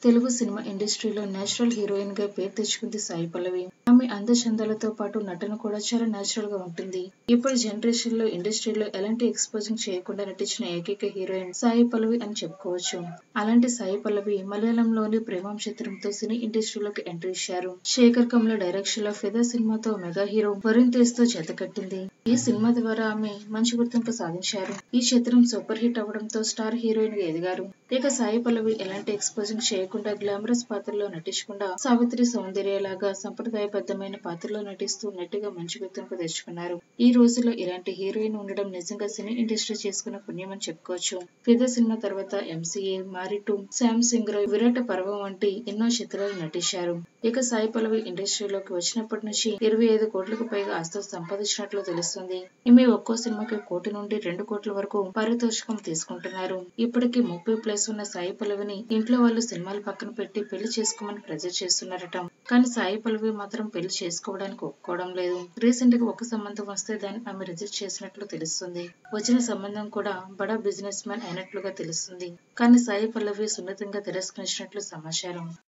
Telugu cinema ఇండస్ట్రీలో natural heroine గా పేరు తెచ్చుకుంది సాయి పల్లవి ఆమె అందచందాలతో పాటు నటన కూడా చాలా నేచురల్ గా ఉంటుంది ఇప్పుడు జనరేషన్ లో ఇండస్ట్రీలో ఎలాంటి ఎక్స్పోజింగ్ చేయకుండా నటించిన ఏకైక హీరోయిన్ సాయి పల్లవి అని చెప్పుకోవచ్చు అలాంటి సాయి పల్లవి మలయాళంలోని ప్రేమం చిత్రంతో సినీ ఇండస్ట్రీలోకి ఎంట్రీ ఇచ్చారు శేఖర్ కమల డైరెక్షన్ లో ఫిదా సినిమాతో మెగా హీరో వరుణ్ తేజ్ తో జతకట్టింది ఈ సినిమా ద్వారా ఆమె మంచి గుర్తింపు సాధించారు ఈ చిత్రం సూపర్ హిట్ అవడంతో స్టార్ హీరోయిన్ గా ఎదిగారు ఇక సాయి పల్లవి ఎలాంటి ఎక్స్పోజింగ్ చేయకుండా గ్లామరస్ పాత్రలో నటించకుండా సావిత్రి సౌందర్య లాగా సంప్రదాయబద్ధమైన పాత్రలో నటిస్తూ నెట్టుగా మంచి గుర్తింపు తెచ్చుకున్నారు ఈ రోజుల్లో ఇలాంటి హీరోయిన్ ఉండడం నిజంగా సినీ ఇండస్ట్రీ చేసుకున్న పుణ్యం అని చెప్పుకోవచ్చు ఫిదా సినిమా తర్వాత ఎంసీఏ మారిటు శామ్ సింగ్ రాయ్ విరాట పర్వం వంటి ఎన్నో చిత్రాలు నటించారు ఇక సాయి పల్లవి ఇండస్ట్రీలోకి వచ్చినప్పటి నుంచి ఇరవై ఐదు కోట్లకు పైగా ఆస్తులు సంపాదించినట్లు తెలుస్తుంది ఈమె ఒక్కో సినిమాకి కోటి నుండి రెండు కోట్ల వరకు పారితోషికం తీసుకుంటున్నారు ఇప్పటికీ ముప్పై ప్లస్ ఉన్న సాయి పల్లవిని ఇంట్లో వాళ్ళు సినిమాలు పక్కన పెట్టి పెళ్లి చేసుకోమని ప్రెజర్ చేస్తున్నారట కానీ సాయి పల్లవి మాత్రం పెళ్లి చేసుకోవడానికి ఒప్పుకోవడం లేదు రీసెంట్ గా ఒక సంబంధం వస్తే దాన్ని ఆమె రిజెక్ట్ చేసినట్లు తెలుస్తుంది వచ్చిన సంబంధం కూడా బడా బిజినెస్ మ్యాన్ అయినట్లుగా తెలుస్తుంది కానీ సాయి పల్లవి సున్నితంగా తిరస్కరించినట్లు సమాచారం